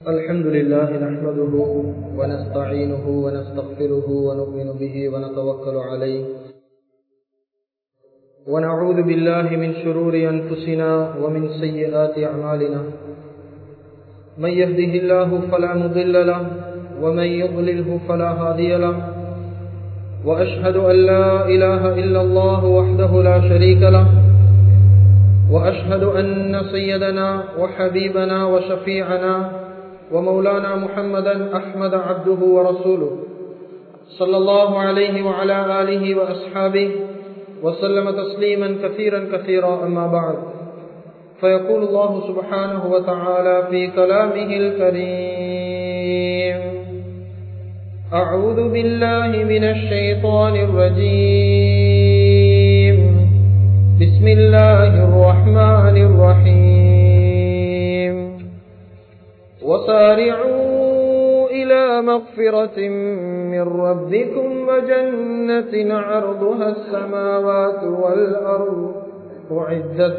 الحمد لله نحمده ونستعينه ونستغفره ونؤمن به ونتوكل عليه ونعوذ بالله من شرور أنفسنا ومن سيئات أعمالنا من يهده الله فلا مضل له ومن يضلله فلا هادي له وأشهد أن لا إله إلا الله وحده لا شريك له وأشهد أن سيدنا وحبيبنا وشفيعنا ومولانا محمدا أحمد عبده ورسوله صلى الله عليه وعلى آله وأصحابه وسلم تسليما كثيرا كثيرا أما بعد فيقول الله سبحانه وتعالى في كلامه الكريم أعوذ بالله من الشيطان الرجيم بسم الله الرحمن الرحيم وسارعوا إلى مغفرة من ربكم وجنة عرضها السماوات والأرض أعدت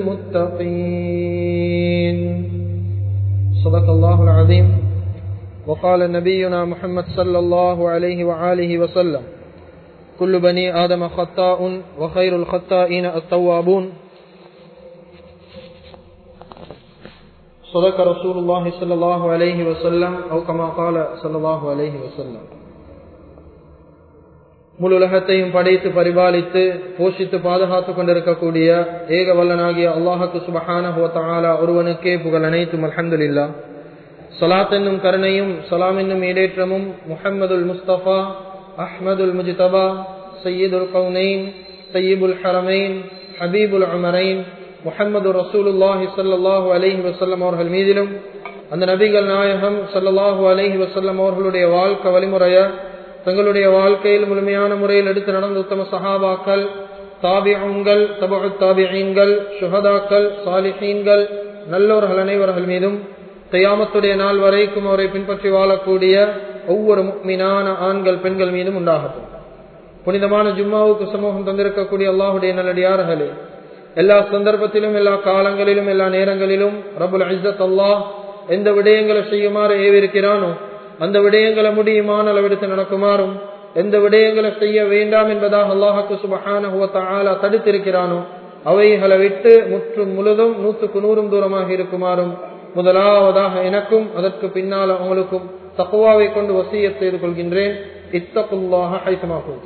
للمتقين صدق الله العظيم وقال نبينا محمد صلى الله عليه وآله وسلم كل بني آدم خطاء وخير الخطائين التوابون صدق رسول الله صلى الله عليه وسلم أو كما قال صلى الله عليه وسلم முழு உலகத்தையும் படைத்து பரிபாலித்து போஷித்து பாதுகாத்துக் கொண்டிருக்கக்கூடிய ஏக வல்லனாகிய அல்லாஹுக்கு சுபஹான ஒருவனுக்கே புகழ் அனைத்தும் அலமதுல்லா சலாத் என்னும் கருணையும் சலாம் என்னும் ஈடேற்றமும் முஹம்மதுல் முஸ்தபா அஹ்மதுல் முஜிதபா சையீதுல் கவுனைன் சையீபுல் ஹரமைன் ஹபீபுல் அமரைன் முஹம்மது ரசூலுல்லாஹி சல்லாஹூ அலஹி வசல்லம் அவர்கள் மீதிலும் அந்த நபிகள் நாயகம் சல்லாஹூ அலஹி வசல்லம் அவர்களுடைய வாழ்க்கை வழிமுறைய தங்களுடைய வாழ்க்கையில் முழுமையான முறையில் எடுத்து நடந்த உத்தம சஹாபாக்கள் தாபியங்கள் தபு தாபியங்கள் சுஹதாக்கள் சாலிஹீன்கள் நல்லோர்கள் அனைவர்கள் மீதும் கையாமத்துடைய நாள் வரைக்கும் அவரை பின்பற்றி வாழக்கூடிய ஒவ்வொரு மீனான ஆண்கள் பெண்கள் மீதும் உண்டாகட்டும் புனிதமான ஜும்மாவுக்கு சமூகம் தந்திருக்கக்கூடிய அல்லாஹுடைய நல்லடியார்களே எல்லா சந்தர்ப்பத்திலும் எல்லா காலங்களிலும் எல்லா நேரங்களிலும் ரபுல் ஐசத் அல்லாஹ் எந்த விடயங்களை செய்யுமாறு ஏவிருக்கிறானோ அந்த விடயங்களை முடியுமான அளவெடுத்து நடக்குமாறும் எந்த விடயங்களை செய்ய வேண்டாம் என்பதாக அல்லாஹுக்கு சுபஹான தடுத்திருக்கிறானோ அவைகளை விட்டு முற்றும் முழுதும் நூற்றுக்கு நூறும் தூரமாக இருக்குமாறும் முதலாவதாக எனக்கும் அதற்கு பின்னால் அவங்களுக்கும் தக்குவாவை கொண்டு வசிய செய்து கொள்கின்றேன் இத்தகுல்லாக ஹைசமாகும்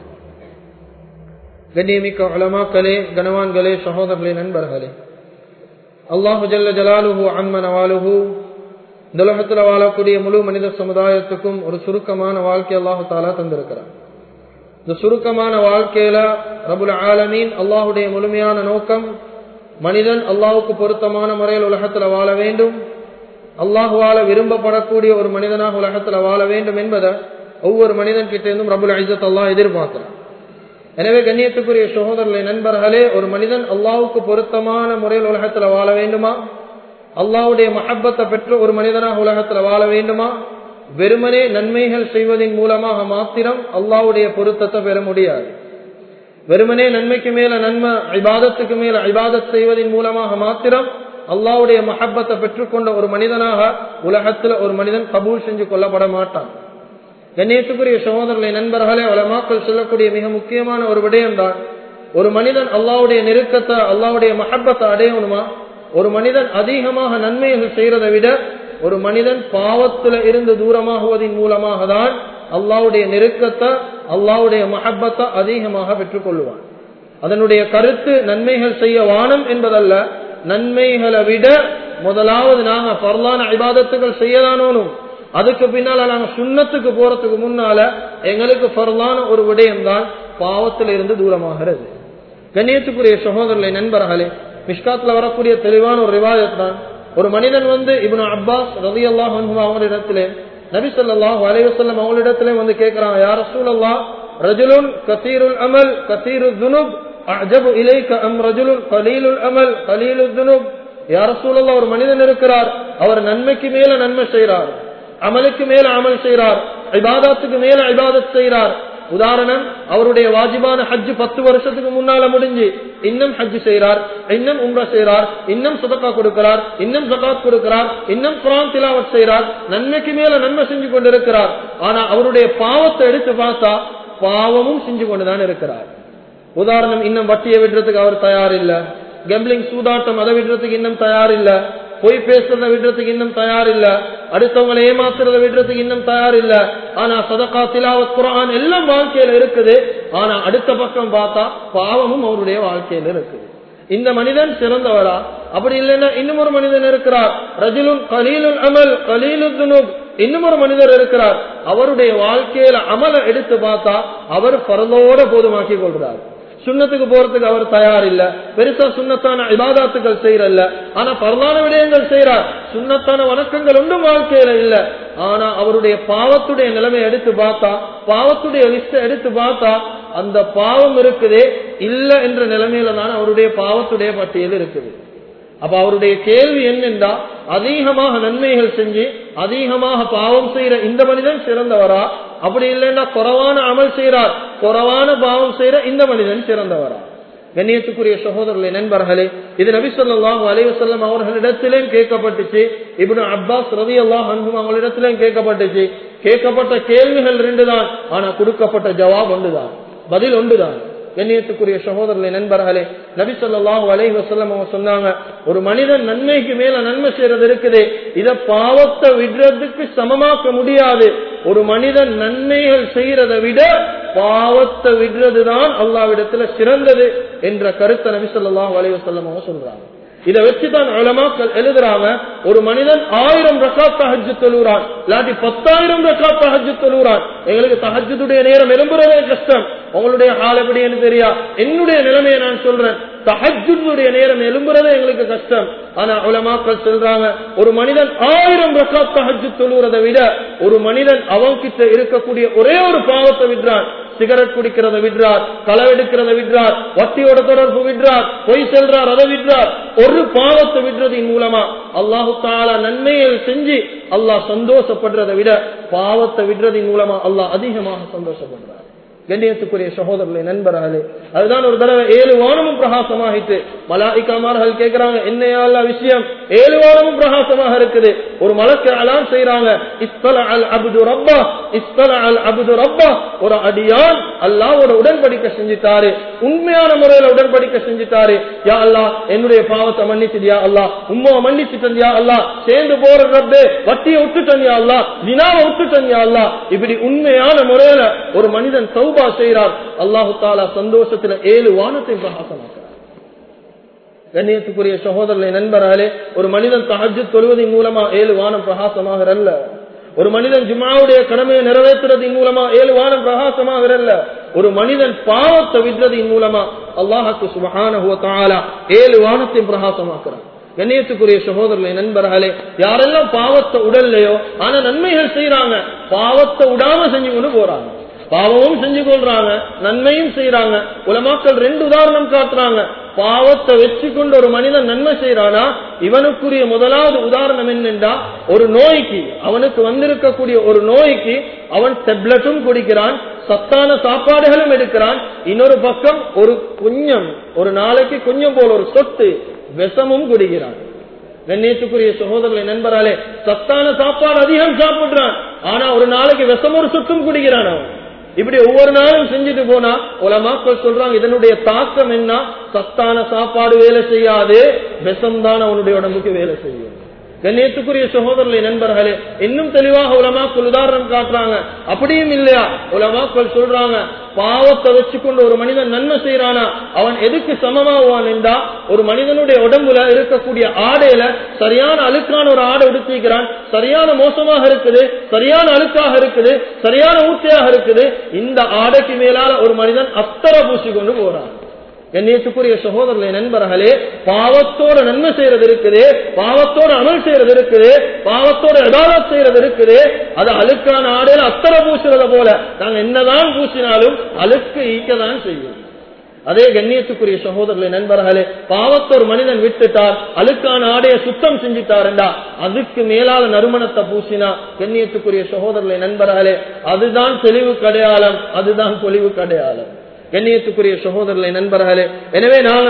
கண்ணியமிக்க அலமாக்களே கனவான்களே சகோதரர்களே நண்பர்களே அல்லாஹு ஜல்ல ஜலாலுஹு அம்மன் அவாலுஹு இந்த உலகத்தில் வாழக்கூடிய முழு மனித சமுதாயத்துக்கும் ஒரு சுருக்கமான வாழ்க்கை அல்லாஹு தாலா தந்திருக்கிறார் இந்த சுருக்கமான வாழ்க்கையில ரபுல் ஆலமீன் அல்லாஹுடைய முழுமையான நோக்கம் மனிதன் அல்லாஹுக்கு பொருத்தமான முறையில் உலகத்தில் வாழ வேண்டும் அல்லாஹுவால விரும்பப்படக்கூடிய ஒரு மனிதனாக உலகத்தில் வாழ வேண்டும் என்பதை ஒவ்வொரு மனிதன் கிட்ட இருந்தும் ரபுல் ஐசத் அல்லாஹ் எதிர்பார்க்கிறான் எனவே கண்ணியத்துக்குரிய சகோதரர்களை நண்பர்களே ஒரு மனிதன் அல்லாவுக்கு பொருத்தமான முறையில் உலகத்தில் வாழ வேண்டுமா அல்லாவுடைய மஹப்பத்தை பெற்று ஒரு மனிதனாக உலகத்தில் வாழ வேண்டுமா வெறுமனே நன்மைகள் செய்வதன் மூலமாக மாத்திரம் அல்லாவுடைய பொருத்தத்தை பெற முடியாது வெறுமனே நன்மைக்கு மேல நன்மை ஐபாதத்துக்கு மேல ஐபாதத் செய்வதன் மூலமாக மாத்திரம் அல்லாவுடைய மஹப்பத்தை பெற்றுக்கொண்ட ஒரு மனிதனாக உலகத்தில் ஒரு மனிதன் கபூல் செஞ்சு கொள்ளப்பட மாட்டான் கண்ணியத்துக்குரிய சகோதரர்களை நண்பர்களே வளமாக்கள் சொல்லக்கூடிய மிக முக்கியமான ஒரு விடயம்தான் ஒரு மனிதன் அல்லாவுடைய நெருக்கத்தை அல்லாவுடைய மஹப்பத்தை அடையணுமா ஒரு மனிதன் அதிகமாக நன்மைகள் செய்யறதை விட ஒரு மனிதன் பாவத்துல இருந்து தூரமாகுவதன் மூலமாக தான் அல்லாவுடைய நெருக்கத்தை அல்லாவுடைய மஹப்பத்தை அதிகமாக பெற்றுக்கொள்வான் அதனுடைய கருத்து நன்மைகள் செய்ய வானம் என்பதல்ல நன்மைகளை விட முதலாவது நாங்க பரலான ஐபாதத்துகள் செய்யதானோனும் அதுக்கு பின்னால நாங்க சுண்ணத்துக்கு போறதுக்கு முன்னால எங்களுக்கு பரலான ஒரு விடயம் தான் பாவத்தில் இருந்து தூரமாகிறது கண்ணியத்துக்குரிய சகோதரர்களை நண்பர்களே மிஷ்காத்துல வரக்கூடிய தெளிவான ஒரு ரிவாயத் தான் ஒரு மனிதன் வந்து இவனு அப்பாஸ் ரவி அல்லாஹ் அவங்களிடத்திலே நபி சொல்லாஹ் அலைவசல்லம் அவங்களிடத்திலே வந்து கேட்கிறான் யார சூழல்லா ரஜுலுன் கத்தீருல் அமல் கத்தீரு துனுப் அஜபு இலைக்க அம் ரஜுலுன் கலீலுல் அமல் கலீலு துனுப் யார சூழல்லா ஒரு மனிதன் இருக்கிறார் அவர் நன்மைக்கு மேல நன்மை செய்கிறார் அமலுக்கு மேல அமல் செய்கிறார் ஐபாதத்துக்கு மேல ஐபாதத் செய்கிறார் உதாரணம் அவருடைய வாஜிபான ஹஜ் பத்து வருஷத்துக்கு முன்னால முடிஞ்சு இன்னும் ஹஜ் செய்யறார் இன்னும் உம்ரா செய்யறார் இன்னும் சுதக்கா கொடுக்கிறார் இன்னும் ஜகாத் கொடுக்கிறார் இன்னும் குரான் திலாவத் செய்யறார் நன்மைக்கு மேல நன்மை செஞ்சு கொண்டிருக்கிறார் ஆனா அவருடைய பாவத்தை எடுத்து பார்த்தா பாவமும் செஞ்சு கொண்டுதான் இருக்கிறார் உதாரணம் இன்னும் வட்டியை விடுறதுக்கு அவர் தயார் இல்ல கெம்பிளிங் சூதாட்டம் அதை விடுறதுக்கு இன்னும் தயார் இல்ல பொய் பேசுறத விடுறதுக்கு இன்னும் தயார் இல்ல அடுத்தவங்களை ஏமாத்துறத விடுறதுக்கு இன்னும் தயார் இல்ல ஆனா சதகா திலாவத் குரான் எல்லாம் வாழ்க்கையில இருக்குது ஆனா அடுத்த பக்கம் பார்த்தா பாவமும் அவருடைய வாழ்க்கையில இருக்குது இந்த மனிதன் சிறந்தவரா அப்படி இல்லைன்னா இன்னும் ஒரு மனிதன் இருக்கிறார் ரஜிலுன் கலீலுன் அமல் கலீலு துனுப் இன்னும் ஒரு மனிதர் இருக்கிறார் அவருடைய வாழ்க்கையில அமலை எடுத்து பார்த்தா அவர் பரலோட போதுமாக்கி கொள்றார் சுண்ணத்துக்கு போறதுக்கு அவர் தயார் இல்ல பெருசா சுண்ணத்தான இபாதாத்துகள் செய்யறல்ல ஆனா பரவான விடயங்கள் செய்யறார் சுண்ணத்தான வணக்கங்கள் ஒன்றும் வாழ்க்கையில இல்ல ஆனா அவருடைய பாவத்துடைய நிலைமை எடுத்து பார்த்தா பாவத்துடைய லிஸ்ட எடுத்து பார்த்தா அந்த பாவம் இருக்குதே இல்ல என்ற நிலைமையில தான் அவருடைய பாவத்துடைய பட்டியல் இருக்குது அப்ப அவருடைய கேள்வி என்னென்றா அதிகமாக நன்மைகள் செஞ்சு அதிகமாக பாவம் செய்யற இந்த மனிதன் சிறந்தவரா அப்படி இல்லைன்னா குறவான அமல் செய்யறார் குறவான பாவம் செய்யற இந்த மனிதன் சிறந்தவரா கண்ணியத்துக்குரிய சகோதரர்களே நண்பர்களே இது நபி சொல்லாஹு அலைவசல்லம் அவர்களிடத்திலேயும் கேட்கப்பட்டுச்சு இப்படி அப்பாஸ் ரவி அல்லாஹ் அன்பும் அவங்களிடத்திலேயும் கேட்கப்பட்டுச்சு கேட்கப்பட்ட கேள்விகள் ரெண்டு தான் ஆனா கொடுக்கப்பட்ட ஜவாப் ஒன்றுதான் பதில் ஒன்றுதான் கண்ணியத்துக்குரிய சகோதரர்களே நண்பர்களே நபி சொல்லாஹு அலைஹி வசல்லம் அவங்க சொன்னாங்க ஒரு மனிதன் நன்மைக்கு மேல நன்மை செய்யறது இருக்குது இத பாவத்தை விடுறதுக்கு சமமாக்க முடியாது ஒரு மனிதன் நன்மைகள் செய்யறதை விட பாவத்தை விடுறதுதான் அல்லாவிடத்துல சிறந்தது என்ற கருத்தை நபி சொல்லாஹு அலைஹி வசல்லம் அவங்க சொல்றாங்க இதை வச்சுதான் அலமாக்கள் எழுதுறாங்க ஒரு மனிதன் ஆயிரம் ரக்காத் தஹஜ் தொழுறான் இல்லாட்டி பத்தாயிரம் ரக்காத் தஹஜ் தொழுறான் எங்களுக்கு தஹஜுடைய நேரம் எழும்புறதே கஷ்டம் உங்களுடைய ஹால் எப்படின்னு தெரியா என்னுடைய நிலைமையை நான் சொல்றேன் தஹஜுடைய நேரம் எழும்புறதே எங்களுக்கு கஷ்டம் ஆனா உலமாக்கள் சொல்றாங்க ஒரு மனிதன் ஆயிரம் ரக்காத் தஹஜ் தொழுறதை விட ஒரு மனிதன் அவன்கிட்ட இருக்கக்கூடிய ஒரே ஒரு பாவத்தை விடுறான் சிகரெட் குடிக்கிறத விடுறார் களவெடுக்கிறத விடுறார் வட்டியோட தொடர்பு விடுறார் பொய் செல்றார் அதை விடுறார் ஒரு பாவத்தை விடுறதின் மூலமா அல்லாஹு தாலா நன்மையை செஞ்சு அல்லாஹ் சந்தோஷப்படுறதை விட பாவத்தை விடுறதின் மூலமா அல்லாஹ் அதிகமாக சந்தோஷப்படுறார் கண்ணியத்துக்குரிய சகோதரர்களே நண்பர்களே அதுதான் ஒரு தடவை ஏழு வானமும் பிரகாசமாகிட்டு மலாய்க்காமார்கள் கேட்கிறாங்க என்னையால விஷயம் ஏழு வானமும் பிரகாசமாக இருக்குது ஒரு மலக்கு அலாம் செய்யறாங்க இஸ்தல அல் அபுது ரப்பா இஸ்தல அல் அபுது ரப்பா ஒரு அடியான் அல்லாஹ் ஒரு உடன்படிக்கை செஞ்சுட்டாரு உண்மையான முறையில உடன்படிக்கை செஞ்சுட்டாரு யா அல்லா என்னுடைய பாவத்தை மன்னிச்சுதியா அல்லா உம்மா மன்னிச்சுட்டா அல்லா சேர்ந்து போற ரப்பு வட்டியை விட்டுட்டன்யா அல்லா வினாவை விட்டுட்டன்யா அல்லா இப்படி உண்மையான முறையில ஒரு மனிதன் சௌபா செய்கிறார் அல்லாஹு தாலா சந்தோஷத்துல ஏழு வானத்தை பிரகாசமாக்கிறார் கண்ணியத்துக்குரிய சகோதரர்களை நண்பராலே ஒரு மனிதன் தஹஜு தொழுவதன் மூலமா ஏழு வானம் பிரகாசமாகிறல்ல ஒரு மனிதன் ஜுமாவுடைய கடமையை நிறைவேற்றுறதின் மூலமா ஏழு வானம் பிரகாசமாகிறல்ல ஒரு மனிதன் பாவத்தை விடுறதின் மூலமா அல்லாஹுக்கு சுபஹான ஏழு வானத்தை பிரகாசமாக்குறான் கண்ணியத்துக்குரிய சகோதரர்களை நண்பர்களே யாரெல்லாம் பாவத்தை உடல்லையோ ஆனா நன்மைகள் செய்யறாங்க பாவத்தை விடாம செஞ்சு கொண்டு போறாங்க பாவமும் செஞ்சு கொள்றாங்க நன்மையும் செய்யறாங்க உலமாக்கள் ரெண்டு உதாரணம் காட்டுறாங்க பாவத்தை வச்சு கொண்டு ஒரு மனிதன் நன்மை செய்யறானா இவனுக்குரிய முதலாவது உதாரணம் என்னென்றா ஒரு நோய்க்கு அவனுக்கு வந்திருக்கக்கூடிய ஒரு நோய்க்கு அவன் டெப்லெட்டும் குடிக்கிறான் சத்தான சாப்பாடுகளும் எடுக்கிறான் இன்னொரு பக்கம் ஒரு கொஞ்சம் ஒரு நாளைக்கு கொஞ்சம் போல ஒரு சொத்து விஷமும் குடிக்கிறான் கண்ணியத்துக்குரிய சகோதரர்களை நண்பராலே சத்தான சாப்பாடு அதிகம் சாப்பிடுறான் ஆனா ஒரு நாளைக்கு விஷம் ஒரு சொத்தும் குடிக்கிறான் அவன் இப்படி ஒவ்வொரு நாளும் செஞ்சுட்டு போனா உலமாக்கள் சொல்றாங்க இதனுடைய தாக்கம் என்ன சத்தான சாப்பாடு வேலை செய்யாது விஷம் தான் அவனுடைய உடம்புக்கு வேலை செய்யும் கண்ணியத்துக்குரிய சகோதரர்களை நண்பர்களே இன்னும் தெளிவாக உலமாக்கள் உதாரணம் காட்டுறாங்க அப்படியும் இல்லையா உலமாக்கள் சொல்றாங்க பாவத்தை வச்சுக்கொண்டு ஒரு மனிதன் நன்மை செய்யறானா அவன் எதுக்கு சமமாவான் என்றா ஒரு மனிதனுடைய உடம்புல இருக்கக்கூடிய ஆடையில சரியான அழுக்கான ஒரு ஆடை உடுத்திக்கிறான் சரியான மோசமாக இருக்குது சரியான அழுக்காக இருக்குது சரியான ஊட்டையாக இருக்குது இந்த ஆடைக்கு மேலால ஒரு மனிதன் அத்தர பூசி கொண்டு போறான் கண்ணியத்துக்குரிய சகோதரர்களே நண்பர்களே பாவத்தோட நன்மை செய்யறது இருக்குது பாவத்தோட அமல் செய்யறது இருக்குது பாவத்தோட எதாவத் செய்யறது இருக்குது அது அழுக்கான ஆடையில அத்தரை பூசுறத போல நாங்க என்னதான் பூசினாலும் அழுக்கு ஈக்கதான் செய்யும் அதே கண்ணியத்துக்குரிய சகோதரர்களை நண்பர்களே பாவத்தை ஒரு மனிதன் விட்டுட்டார் அழுக்கான ஆடைய சுத்தம் செஞ்சுட்டாருண்டா அதுக்கு மேலால நறுமணத்தை பூசினா கண்ணியத்துக்குரிய சகோதரர்களை நண்பர்களே அதுதான் தெளிவு கடையாளம் அதுதான் பொலிவு கடையாளம் கண்ணியத்துக்குரிய சகோதரர்களை நண்பர்களே எனவே நாங்க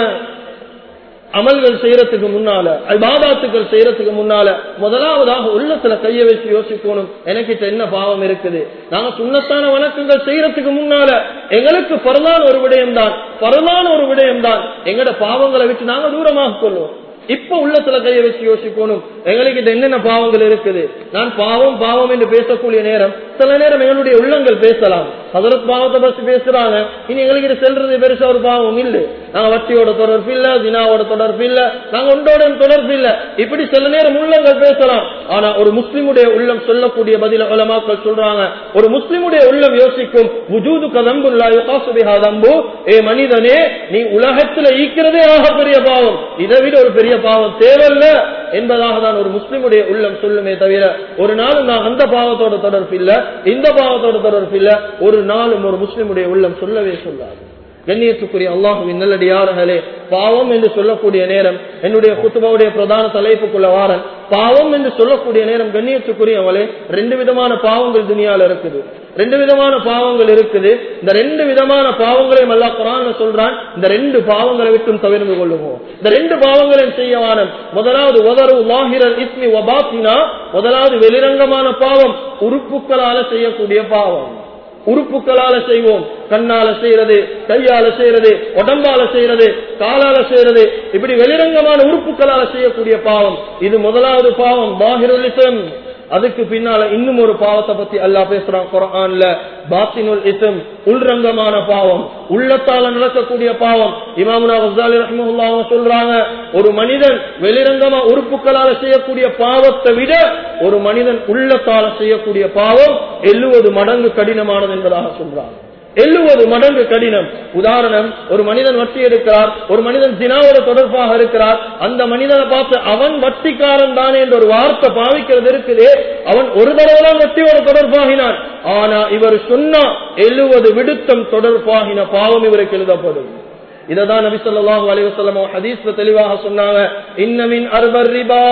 அமல்கள் செய்யறதுக்கு முன்னால அல்பாதாத்துக்கள் செய்யறதுக்கு முன்னால முதலாவதாக உள்ளத்துல கைய வச்சு யோசிக்கணும் எனக்கிட்ட என்ன பாவம் இருக்குது நாங்க சுண்ணத்தான வணக்கங்கள் செய்யறதுக்கு முன்னால எங்களுக்கு பரலான ஒரு விடயம் தான் பரலான ஒரு விடயம் தான் எங்கட பாவங்களை விட்டு நாங்க தூரமாக கொள்வோம் இப்ப உள்ளத்துல கைய வச்சு யோசிக்கணும் எங்களுக்கு என்னென்ன பாவங்கள் இருக்குது நான் பாவம் பாவம் என்று பேசக்கூடிய நேரம் சில நேரம் எங்களுடைய உள்ளங்கள் பேசலாம் ஹசரத் பாவத்தை பத்தி பேசுறாங்க இனி எங்களுக்கு இது செல்றது பெருசா ஒரு பாவம் இல்லை நாங்க வட்டியோட தொடர்பு இல்ல தினாவோட தொடர்பு இல்ல நாங்க ஒன்றோட தொடர்பு இல்ல இப்படி சில நேரம் உள்ளங்கள் பேசலாம் ஆனா ஒரு முஸ்லிமுடைய உள்ளம் சொல்லக்கூடிய பதில உலமாக்கள் சொல்றாங்க ஒரு முஸ்லிமுடைய உள்ளம் யோசிக்கும் உஜூது கதம்புல்லா யுகாசுபிஹாதம்பு ஏ மனிதனே நீ உலகத்துல ஈக்கிறதே ஆக பெரிய பாவம் இதை விட ஒரு பெரிய பாவம் தேவையில்ல என்பதாக தான் ஒரு முஸ்லிமுடைய உள்ளம் சொல்லுமே தவிர ஒரு நாளும் நான் அந்த பாவத்தோட தொடர்பு இல்ல இந்த பாவத்தோட தொடர்பு இல்ல ஒரு நாளும் ஒரு முஸ்லிமுடைய உள்ளம் சொல்லவே சொல்லாது கண்ணியத்துக்குரிய அல்லாஹுவின் நல்லடியார்களே பாவம் என்று சொல்லக்கூடிய நேரம் என்னுடைய குத்துபாவுடைய பிரதான தலைப்புக்குள்ள வாரன் பாவம் என்று சொல்லக்கூடிய நேரம் கண்ணியத்துக்குரியவளே ரெண்டு விதமான பாவங்கள் துணியால இருக்குது ரெண்டு விதமான பாவங்கள் இருக்குது இந்த ரெண்டு விதமான பாவங்களையும் அல்லா குரான் சொல்றான் இந்த ரெண்டு பாவங்களை விட்டும் தவிர்த்து கொள்ளுவோம் இந்த ரெண்டு பாவங்களையும் செய்யவான முதலாவது உதரு லாஹிரல் இஸ்மி வபாத்தினா முதலாவது வெளிரங்கமான பாவம் உறுப்புகளால செய்யக்கூடிய பாவம் உறுப்புகளால செய்வோம் கண்ணால செய்யறது கையால செய்யறது உடம்பால செய்யறது காலால செய்யறது இப்படி வெளிரங்கமான உறுப்புகளால செய்யக்கூடிய பாவம் இது முதலாவது பாவம் பாகிருலிசம் அதுக்கு பின்னால இன்னும் ஒரு பாவத்தை பத்தி அல்லா பேசுறான் குரான்ல பாத்தினுல் இசம் உள்ரங்கமான பாவம் உள்ளத்தால நடக்கக்கூடிய பாவம் இமாமுனா வசாலி ரஹ்மஹுல்லா சொல்றாங்க ஒரு மனிதன் வெளிரங்கமா உறுப்புகளால செய்யக்கூடிய பாவத்தை விட ஒரு மனிதன் உள்ளத்தால செய்யக்கூடிய பாவம் எழுவது மடங்கு கடினமானது என்பதாக சொல்றாங்க எழுவது மடங்கு கடினம் உதாரணம் ஒரு மனிதன் வட்டி எடுக்கிறார் ஒரு மனிதன் தினாவோட தொடர்பாக இருக்கிறார் அந்த மனிதனை பார்த்து அவன் வட்டிக்காரன் தானே என்ற ஒரு வார்த்தை பாவிக்கிறது இருக்குது அவன் ஒரு தடவை தான் வட்டியோட தொடர்பாகினான் ஆனா இவர் சொன்னா எழுவது விடுத்தம் தொடர்பாகின பாவம் இவருக்கு எழுதப்படும் இததான் நபி சொல்லாஹு அலிவசல்லம் ஹதீஸ்ல தெளிவாக சொன்னாங்க இன்னமின் அர்பர் ரிபா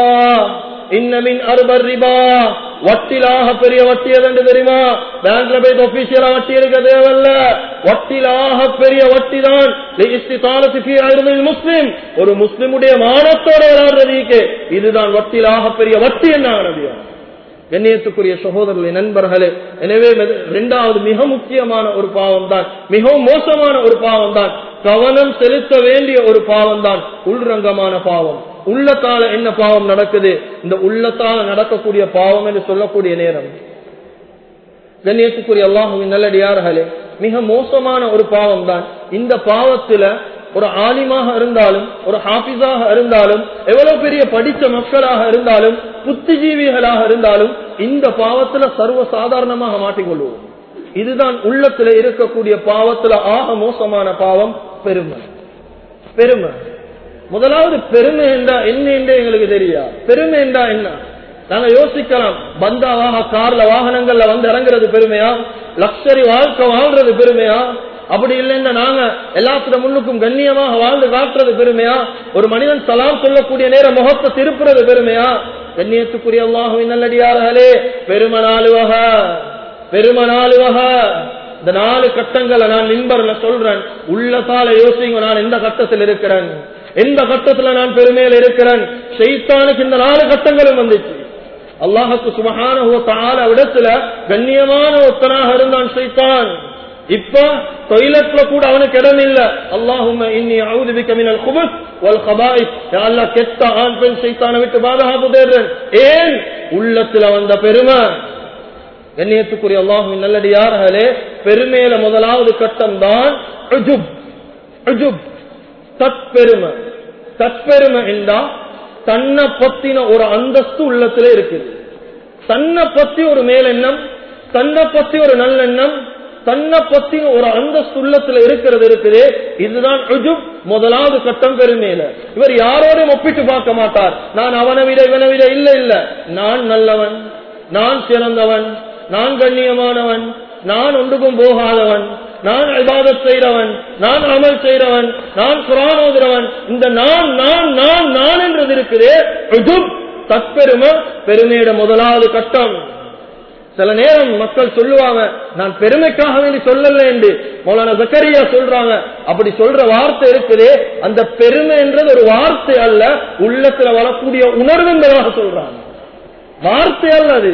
இன்னமின் அர்பர் ரிபா வட்டிலாக பெரிய வட்டி எது தெரியுமா பேங்க்ல போய் ஒபிஷியலா வட்டி எடுக்க தேவையில்ல வட்டிலாக பெரிய வட்டி தான் முஸ்லிம் ஒரு முஸ்லிமுடைய மானத்தோட விளையாடுறதுக்கு இதுதான் வட்டிலாக பெரிய வட்டி என்ன நபியா கண்ணியத்துக்குரிய சகோதரர்களை நண்பர்களே எனவே இரண்டாவது மிக முக்கியமான ஒரு பாவம் தான் மிகவும் மோசமான ஒரு பாவம் தான் கவனம் செலுத்த வேண்டிய ஒரு பாவம் தான் உள்ரங்கமான பாவம் உள்ளத்தால என்ன பாவம் நடக்குது இந்த உள்ளத்தால நடக்கக்கூடிய பாவம் என்று சொல்லக்கூடிய நேரம் கண்ணியத்துக்குரிய அல்லாஹுவின் நல்லடியார்களே மிக மோசமான ஒரு பாவம் தான் இந்த பாவத்துல ஒரு ஆலிமாக இருந்தாலும் ஒரு ஹாபிஸாக இருந்தாலும் எவ்வளவு பெரிய படித்த மக்களாக இருந்தாலும் புத்திஜீவிகளாக இருந்தாலும் இந்த பாவத்துல சர்வ சாதாரணமாக மாட்டிக்கொள்வோம் இதுதான் உள்ளத்துல இருக்கக்கூடிய பாவத்துல ஆக மோசமான பாவம் பெருமை பெருமை முதலாவது பெருமை என்றா என்ன என்று எங்களுக்கு தெரியா பெருமை என்றா என்ன நாங்க யோசிக்கலாம் பந்தாவாக கார்ல வாகனங்கள்ல வந்து இறங்குறது பெருமையா லக்ஸரி வாழ்க்கை வாழ்றது பெருமையா அப்படி இல்லைன்னா நாங்க எல்லாத்துல முன்னுக்கும் கண்ணியமாக வாழ்ந்து காட்டுறது பெருமையா ஒரு மனிதன் சலாம் சொல்லக்கூடிய நேரம் முகத்தை திருப்புறது பெருமையா கண்ணியத்துக்குரிய அல்லாஹுவின் நல்லடியார்களே பெரும நாளுவக பெரும நாளுவக இந்த நாலு கட்டங்களை நான் நின்பர்ல சொல்றேன் உள்ளத்தால யோசிங்க நான் எந்த கட்டத்தில் இருக்கிறேன் எந்த கட்டத்துல நான் பெருமையில இருக்கிறேன் செய்தானுக்கு இந்த நாலு கட்டங்களும் வந்துச்சு அல்லாஹுக்கு சுமகான இடத்துல கண்ணியமான ஒத்தனாக இருந்தான் செய்தான் இப்ப டொய்லெட்ல கூட அவனுக்கு இடம் இல்ல அல்லாஹும் இன்னி அவுது பிக்க மினல் குபுஸ் வல் கபாயிஸ் யா அல்லாஹ் கெட்ட ஆண் பெண் சைத்தான விட்டு பாதுகாப்பு தேடுறேன் ஏன் உள்ளத்துல வந்த பெருமை கண்ணியத்துக்குரிய அல்லாஹுவின் நல்லடியார்களே பெருமையில முதலாவது கட்டம் தான் தற்பெருமை தற்பெருமை என்றா தன்னை பத்தின ஒரு அந்தஸ்து உள்ளத்துல இருக்குது தன்னை பத்தி ஒரு மேலெண்ணம் தன்னை பத்தி ஒரு நல்லெண்ணம் தன்னை பத்தி ஒரு அந்தஸ்து உள்ளத்துல இருக்கிறது இருக்குது இதுதான் ருஜுப் முதலாவது கட்டம் பெருமையில இவர் யாரோடையும் ஒப்பிட்டு பார்க்க மாட்டார் நான் அவனை விட இவனை விட இல்ல இல்ல நான் நல்லவன் நான் சிறந்தவன் நான் கண்ணியமானவன் நான் ஒன்றுக்கும் போகாதவன் நான் இபாதத் செய்றவன் நான் அமல் செய்றவன் நான் குரான் ஓதுறவன் இந்த நான் நான் நான் நான் என்றது இருக்குது தற்பெருமை பெருமையோட முதலாவது கட்டம் சில நேரம் மக்கள் சொல்லுவாங்க நான் பெருமைக்காக வேண்டி சொல்லல என்று மௌலான ஜக்கரியா சொல்றாங்க அப்படி சொல்ற வார்த்தை இருக்குது அந்த பெருமை என்றது ஒரு வார்த்தை அல்ல உள்ளத்துல வரக்கூடிய உணர்வு என்பதாக சொல்றாங்க வார்த்தை அல்ல அது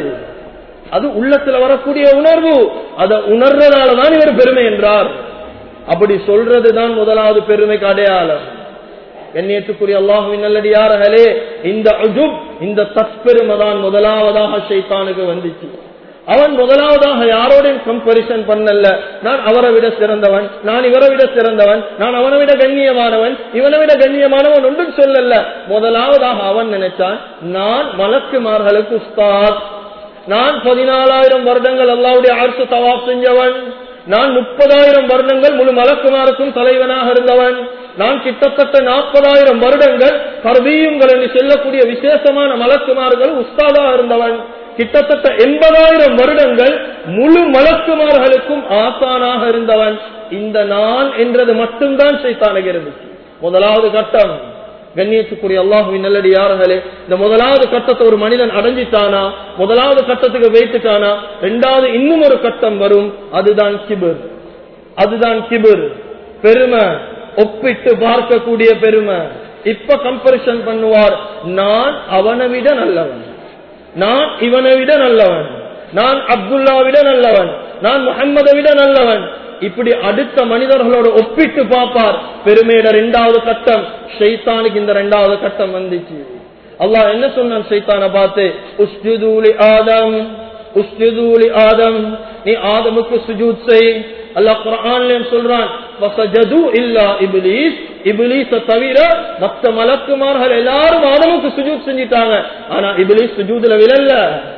அது உள்ளத்துல வரக்கூடிய உணர்வு அதை உணர்றதாலதான் இவர் பெருமை என்றார் அப்படி சொல்றதுதான் முதலாவது பெருமைக்கு அடையாளம் கண்ணியத்துக்குரிய அல்லாஹுவின் நல்லடியார்களே இந்த அஜுப் இந்த தற்பெருமை தான் முதலாவதாக ஷைத்தானுக்கு வந்துச்சு அவன் முதலாவதாக யாரோடையும் கம்பரிசன் பண்ணல நான் அவரை விட சிறந்தவன் நான் இவரை விட சிறந்தவன் நான் அவனை விட கண்ணியமானவன் இவனை விட கண்ணியமானவன் ஒன்றும் சொல்லல முதலாவதாக அவன் நினைச்சான் நான் மலக்குமார்களுக்கு உஸ்தாத் நான் பதினாலாயிரம் வருடங்கள் அல்லாவுடைய அரசு தவாப் செஞ்சவன் நான் முப்பதாயிரம் வருடங்கள் முழு மலக்குமாருக்கும் தலைவனாக இருந்தவன் நான் கிட்டத்தட்ட நாற்பதாயிரம் வருடங்கள் கர்வீயுங்கள் என்று செல்லக்கூடிய விசேஷமான மலக்குமார்கள் உஸ்தாதாக இருந்தவன் கிட்டத்தட்ட எண்பதாயிரம் வருடங்கள் முழு மலக்குமார்களுக்கும் ஆசானாக இருந்தவன் இந்த நான் என்றது மட்டும்தான் சைத்தானக இருந்துச்சு முதலாவது கட்டம் கண்ணியத்துக்குரிய அல்லாஹுவின் நல்லடி யார்களே இந்த முதலாவது கட்டத்தை ஒரு மனிதன் அடைஞ்சிட்டானா முதலாவது கட்டத்துக்கு வைத்துட்டானா ரெண்டாவது இன்னும் ஒரு கட்டம் வரும் அதுதான் கிபிர் அதுதான் கிபிர் பெருமை ஒப்பிட்டு பார்க்கக்கூடிய பெருமை இப்ப கம்பரிசன் பண்ணுவார் நான் அவனை விட நல்லவன் நான் இவனை விட நல்லவன் நான் அப்துல்லா விட நல்லவன் நான் முகம்மதை விட நல்லவன் இப்படி அடுத்த மனிதர்களோட ஒப்பிட்டு பார்ப்பார் பெருமையோட ரெண்டாவது கட்டம் ஷைத்தானுக்கு இந்த ரெண்டாவது கட்டம் வந்துச்சு அல்லாஹ் என்ன சொன்னான் ஷைத்தான பார்த்து உஸ்ஜுதூலி ஆதம் உஸ்ஜுதூலி ஆதம் நீ ஆதமுக்கு சுஜூத் செய் அல்லாஹ் குர்ஆன்லயும் சொல்றான் வசஜது இல்லா இப்லீஸ் இப்லீஸ தவிர மத்த மலக்குமார்கள் எல்லாரும் ஆதமுக்கு சுஜூத் செஞ்சிட்டாங்க ஆனா இப்லீஸ் சுஜூதுல விழல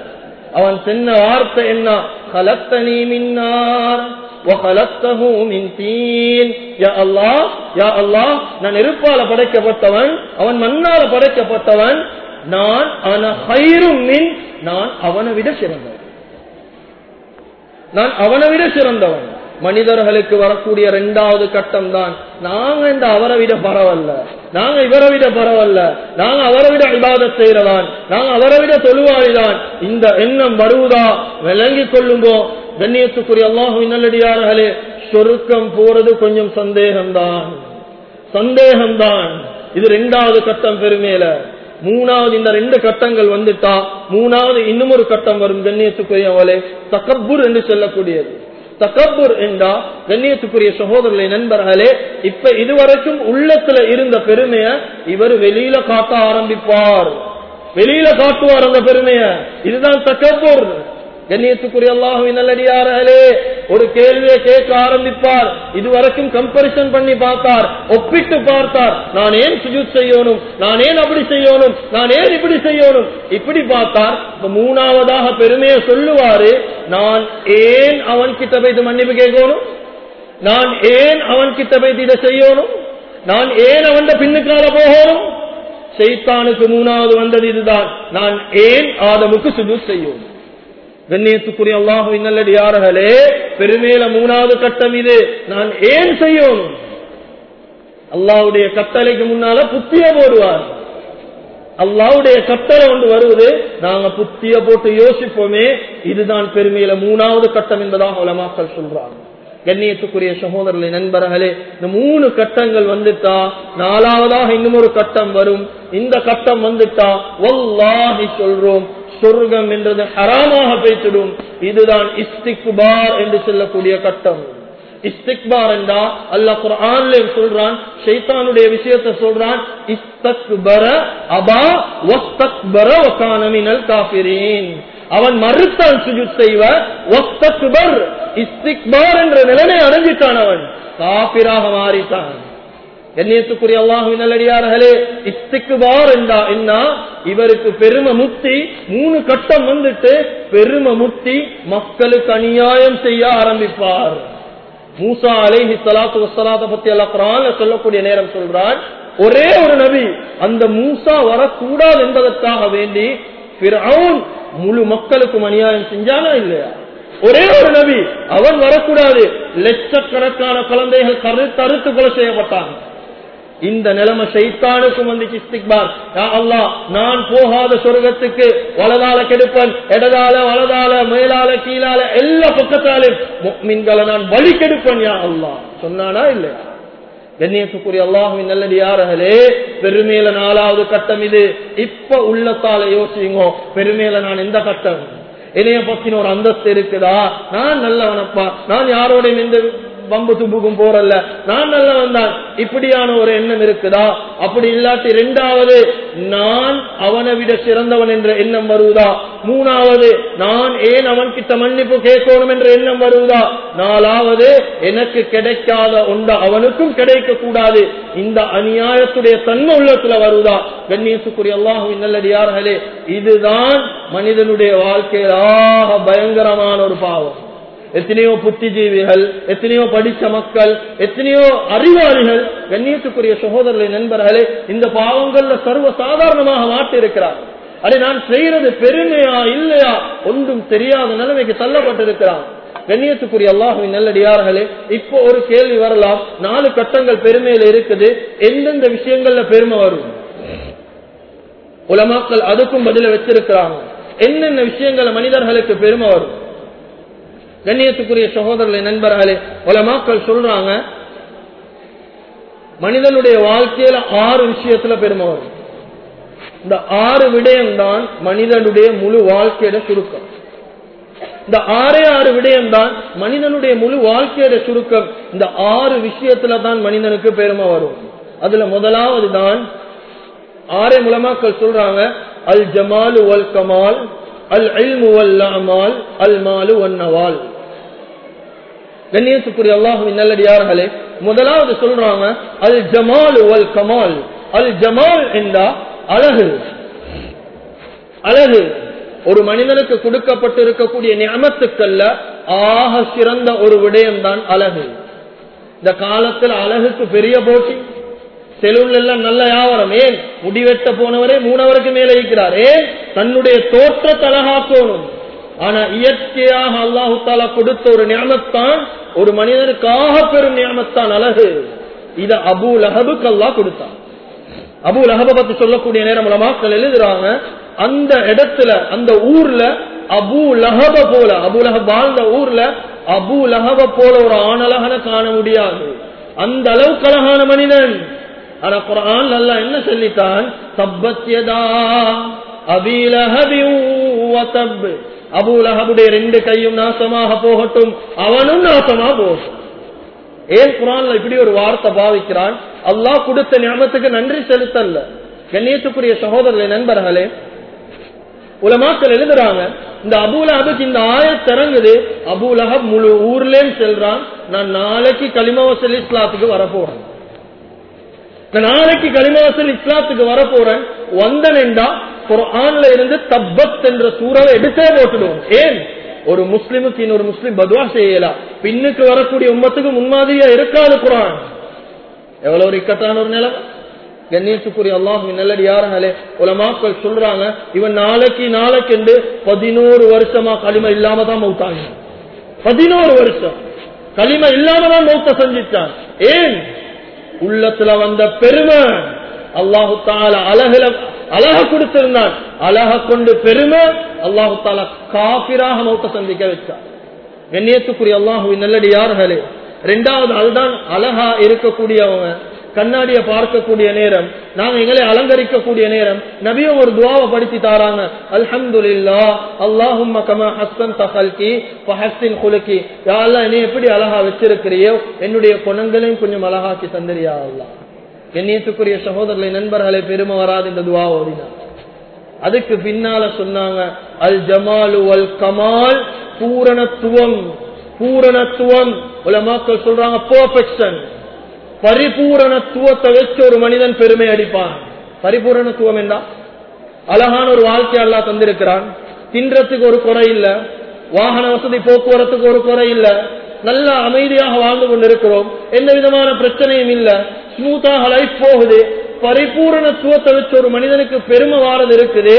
அவன் சொன்ன வார்த்தை என்ன خلقتني من نار وخلقته من طين يا الله يا الله நான் நெருப்பால படைக்கப்பட்டவன் அவன் மண்ணால படைக்கப்பட்டவன் நான் அன ஹைரும் மின் நான் அவனை விட சிறந்தவன் நான் அவனை விட சிறந்தவன் மனிதர்களுக்கு வரக்கூடிய இரண்டாவது கட்டம் தான் நாங்க இந்த அவரை விட பரவல்ல நாங்க இவரை விட பரவல்ல நாங்க அவரை விட இபாதத் செய்யறதான் நாங்க அவரை விட தொழுவாளிதான் இந்த எண்ணம் வருவதா விளங்கி கொள்ளுங்கோ கண்ணியத்துக்குரிய அல்லாஹு நல்லடியார்களே சொருக்கம் போறது கொஞ்சம் சந்தேகம்தான் சந்தேகம்தான் இது ரெண்டாவது கட்டம் பெருமையில மூணாவது இந்த ரெண்டு கட்டங்கள் வந்துட்டா மூணாவது இன்னும் ஒரு கட்டம் வரும் கண்ணியத்துக்குரியவளே தக்கப்புர் என்று சொல்லக்கூடியது தக்கப்புர் என்றா கண்ணியத்துக்குரிய சகோதரர்களை நண்பர்களே இப்ப இதுவரைக்கும் உள்ளத்துல இருந்த பெருமைய இவர் வெளியில காட்ட ஆரம்பிப்பார் வெளியில காட்டுவார் அந்த பெருமைய இதுதான் தக்கப்புர் கண்ணியத்துக்குரிய அல்லாஹுவின் நல்லடியார்களே ஒரு கேள்வியை கேட்க ஆரம்பிப்பார் இதுவரைக்கும் கம்பரிசன் பண்ணி பார்த்தார் ஒப்பிட்டு பார்த்தார் நான் ஏன் சுஜூத் செய்யணும் நான் ஏன் அப்படி செய்யணும் நான் ஏன் இப்படி செய்யணும் இப்படி பார்த்தார் இப்ப மூணாவதாக பெருமையை சொல்லுவாரு நான் ஏன் அவன் கிட்ட போய் மன்னிப்பு கேட்கணும் நான் ஏன் அவன் கிட்ட போய் இதை செய்யணும் நான் ஏன் அவன் பின்னுக்கால போகணும் செய்தானுக்கு மூணாவது வந்தது இதுதான் நான் ஏன் ஆதமுக்கு சுஜூத் செய்யணும் கண்ணியத்துக்குரிய அல்லாஹு நல்லடியார்களே பெருமேல மூணாவது கட்டம் இது நான் ஏன் செய்யணும் அல்லாவுடைய கட்டளைக்கு முன்னால புத்திய போடுவார் அல்லாவுடைய கட்டளை ஒன்று வருவது நாங்க புத்திய போட்டு யோசிப்போமே இதுதான் பெருமையில மூணாவது கட்டம் என்பதாக உலமாக்கள் சொல்றாங்க கண்ணியத்துக்குரிய சகோதரர்களை நண்பர்களே இந்த மூணு கட்டங்கள் வந்துட்டா நாலாவதாக இன்னும் ஒரு கட்டம் வரும் இந்த கட்டம் வந்துட்டா ஒல்லாஹி சொல்றோம் சொர்க்கம் என்றது ஹராமாக பேசிடும் இதுதான் இஸ்திக்பார் என்று சொல்லக்கூடிய கட்டம் இஸ்திக்பார் என்றா அல்ல குரான்ல சொல்றான் ஷைத்தானுடைய விஷயத்தை சொல்றான் இஸ்தக்பர அபா வஸ்தக்பர வகான மினல் காஃபிரீன் அவன் மறுத்தான் சுஜுத் செய்வ வஸ்தக்பர் இஸ்திக்பார் என்ற நிலைமை அடைஞ்சிட்டான் அவன் காபிராக மாறிட்டான் கண்ணியத்துக்குரிய அல்லாஹுவின் நல்லடியார்களே இஸ்திக்குபார் என்றா என்ன இவருக்கு பெரும முக்தி மூணு கட்டம் வந்துட்டு பெரும முக்தி மக்களுக்கு அநியாயம் செய்ய ஆரம்பிப்பார் மூசா அலைஹி சலாத்து வசலாத்த பத்தி அல்லா குரான்ல சொல்லக்கூடிய நேரம் சொல்றான் ஒரே ஒரு நபி அந்த மூசா வரக்கூடாது என்பதற்காக வேண்டி முழு மக்களுக்கும் அநியாயம் செஞ்சானா இல்லையா ஒரே ஒரு நபி அவன் வரக்கூடாது லட்சக்கணக்கான குழந்தைகள் கரு தருத்து கொலை செய்யப்பட்டாங்க இந்த நிலைமை சைத்தானுக்கும் வந்து இஸ்திக்பார் யா அல்லாஹ் நான் போகாத சொர்க்கத்துக்கு வலதால கெடுப்பன் இடதால வலதால மேலால கீழால எல்லா பக்கத்தாலும் முக்மின்களை நான் வழி கெடுப்பன் யா அல்லாஹ் சொன்னானா இல்லையா கண்ணியத்துக்குரிய அல்லாஹுவின் நல்லடியார்களே பெருமையில நாலாவது கட்டம் இது இப்ப உள்ளத்தால யோசிங்க பெருமையில நான் எந்த கட்டம் என்னைய பத்தின ஒரு அந்தஸ்து இருக்குதா நான் நல்லவனப்பா நான் யாரோடையும் எந்த வம்பு தும்புக்கும் போறல்ல நான் நல்லவன் தான் இப்படியான ஒரு எண்ணம் இருக்குதா அப்படி இல்லாட்டி ரெண்டாவது நான் அவனை விட சிறந்தவன் என்ற எண்ணம் வருவதா மூணாவது நான் ஏன் அவன் கிட்ட மன்னிப்பு கேட்கணும் என்ற எண்ணம் வருவதா நாலாவது எனக்கு கிடைக்காத ஒன்ற அவனுக்கும் கிடைக்க கூடாது இந்த அநியாயத்துடைய தன்மை உள்ளத்துல வருவதா கண்ணியத்துக்குரிய அல்லாஹுவின் நல்லடியார்களே இதுதான் மனிதனுடைய வாழ்க்கையில் ஆக பயங்கரமான ஒரு பாவம் எத்தனையோ புத்திஜீவிகள் எத்தனையோ படித்த மக்கள் எத்தனையோ அறிவாளிகள் கண்ணியத்துக்குரிய சகோதரர்களை நண்பர்களே இந்த பாவங்கள்ல சர்வ சாதாரணமாக மாட்டிருக்கிறார் அதை நான் செய்யறது பெருமையா இல்லையா ஒன்றும் தெரியாத நிலைமைக்கு தள்ளப்பட்டிருக்கிறான் கண்ணியத்துக்குரிய அல்லாஹுவின் நல்லடியார்களே இப்போ ஒரு கேள்வி வரலாம் நாலு கட்டங்கள் பெருமையில இருக்குது எந்தெந்த விஷயங்கள்ல பெருமை வரும் உலமாக்கள் அதுக்கும் பதில வச்சிருக்கிறாங்க என்னென்ன விஷயங்கள மனிதர்களுக்கு பெருமை வரும் கண்ணியத்துக்குரிய சகோதரர்களை நண்பர்களே உலமாக்கள் சொல்றாங்க மனிதனுடைய வாழ்க்கையில ஆறு விஷயத்துல பெருமை வரும் இந்த ஆறு விடயம்தான் மனிதனுடைய முழு வாழ்க்கையோட சுருக்கம் இந்த ஆறே ஆறு விடயம்தான் மனிதனுடைய முழு வாழ்க்கையோட சுருக்கம் இந்த ஆறு விஷயத்துல தான் மனிதனுக்கு பெருமை வரும் அதுல முதலாவது தான் ஆறே மூலமாக்கள் சொல்றாங்க அல் ஜமாலு வல் கமால் அல் இல்மு வல் அமால் அல் மாலு வன்னவால் கண்ணியத்துக்குரிய அல்லாஹுவின் நல்லடியார்களே முதலாவது சொல்றாங்க அல் ஜமாலு வல் கமால் அல் ஜமால் என்றா அழகு அழகு ஒரு மனிதனுக்கு கொடுக்கப்பட்டு இருக்கக்கூடிய நியமத்துக்கல்ல ஆக சிறந்த ஒரு விடயம் தான் அழகு இந்த காலத்தில் அழகுக்கு பெரிய போட்டி செலூன்ல எல்லாம் நல்ல வியாபாரம் ஏன் முடிவெட்ட போனவரே மூணவருக்கு மேல இருக்கிறார் ஏன் தன்னுடைய தோற்றத்தை அழகாக்கணும் ஆனா இயற்கையாக அல்லாஹு தாலா கொடுத்த ஒரு ஞானத்தான் ஒரு மனிதனுக்காக பெரும் ஞானத்தான் அழகு இத அபு லஹபுக்கு அல்லா கொடுத்தான் அபு லஹப பத்தி சொல்லக்கூடிய நேரம் மக்கள் எழுதுறாங்க அந்த இடத்துல அந்த ஊர்ல அபு லஹப போல அபு லஹப் வாழ்ந்த ஊர்ல அபு லஹப போல ஒரு ஆணழகனை காண முடியாது அந்த அளவுக்கு அழகான மனிதன் ஆனா குரான் நல்லா என்ன சொல்லித்தான் தப்பத்தியதா அபீலஹபி அபூலஹபுடைய ரெண்டு கையும் நாசமாக போகட்டும் அவனும் நாசமா போகட்டும் ஏன் குரான்ல இப்படி ஒரு வார்த்தை பாவிக்கிறான் அல்லாஹ் கொடுத்த ஞாபகத்துக்கு நன்றி செலுத்தல்ல கண்ணியத்துக்குரிய சகோதரர்களே நண்பர்களே உலமாக்கள் எழுதுறாங்க இந்த அபூலஹபுக்கு இந்த ஆயத் இறங்குது அபூலஹப் முழு ஊர்லேயும் செல்றான் நான் நாளைக்கு களிமவசல் இஸ்லாத்துக்கு வரப்போறேன் நாளைக்கு களிமவசல் இஸ்லாத்துக்கு வரப்போறேன் வந்தனெண்டா குரான்ல இருந்து தப்பத் என்ற சூறாவை எடுத்தே போட்டுடுவோம் ஏன் ஒரு முஸ்லிமுக்கு இன்னொரு முஸ்லிம் பதுவா செய்யலாம் பின்னுக்கு வரக்கூடிய உம்மத்துக்கு முன்மாதிரியா இருக்காது குரான் எவ்வளவு ஒரு இக்கட்டான ஒரு நிலம் கண்ணியத்துக்குரிய அல்லாஹு நல்லடி யாருனாலே உலமாக்கள் சொல்றாங்க இவன் நாளைக்கு நாளைக்கு என்று பதினோரு வருஷமா களிம இல்லாம தான் மௌத்தாங்க பதினோரு வருஷம் களிம இல்லாம தான் மௌத்த செஞ்சிட்டான் ஏன் உள்ளத்துல வந்த பெருமை அல்லாஹு தால அழகுல அழக கொடுத்திருந்தான் அழக கொண்டு பெருமை அல்லாஹு தாலா காபிராக மௌத்த சந்திக்க வச்சார் கண்ணியத்துக்குரிய அல்லாஹுவின் நல்லடி யார்களே ரெண்டாவது அதுதான் அழகா இருக்கக்கூடியவங்க கண்ணாடியை பார்க்கக்கூடிய நேரம் நாங்க எங்களை அலங்கரிக்கக்கூடிய நேரம் நபியும் ஒரு துவாவை படிச்சு தாராங்க அல்ஹம்துலில்லா அல்லாஹும் கமா ஹஸ்தன் தஹல்கி ஃபஹஸ்ஸின் குலுக்கி யாரெல்லாம் என்னை எப்படி அழகா வச்சிருக்கிறியோ என்னுடைய குணங்களையும் கொஞ்சம் அழகாக்கி தந்திரியா அல்லாஹ் கண்ணியத்துக்குரிய சகோதரர்களை நண்பர்களை பெருமை வராது இந்த துவா ஓடினா அதுக்கு பின்னால சொன்னாங்க அல் ஜமாலு அல் கமால் பூரணத்துவம் பூரணத்துவம் உலமாக்கள் சொல்றாங்க பெர்ஃபெக்ஷன் பரிபூரணத்துவத்தை வச்சு ஒரு மனிதன் பெருமை அடிப்பான் பரிபூரணத்துவம் என்ன அழகான ஒரு வாழ்க்கை அல்லா தந்திருக்கிறான் தின்றதுக்கு ஒரு குறை இல்ல வாகன வசதி போக்குவரத்துக்கு ஒரு குறை இல்ல நல்ல அமைதியாக வாழ்ந்து கொண்டிருக்கிறோம் எந்த விதமான பிரச்சனையும் இல்ல ஸ்மூத்தாக லைஃப் போகுது பரிபூரணத்துவத்தை வச்சு ஒரு மனிதனுக்கு பெருமை வாரது இருக்குது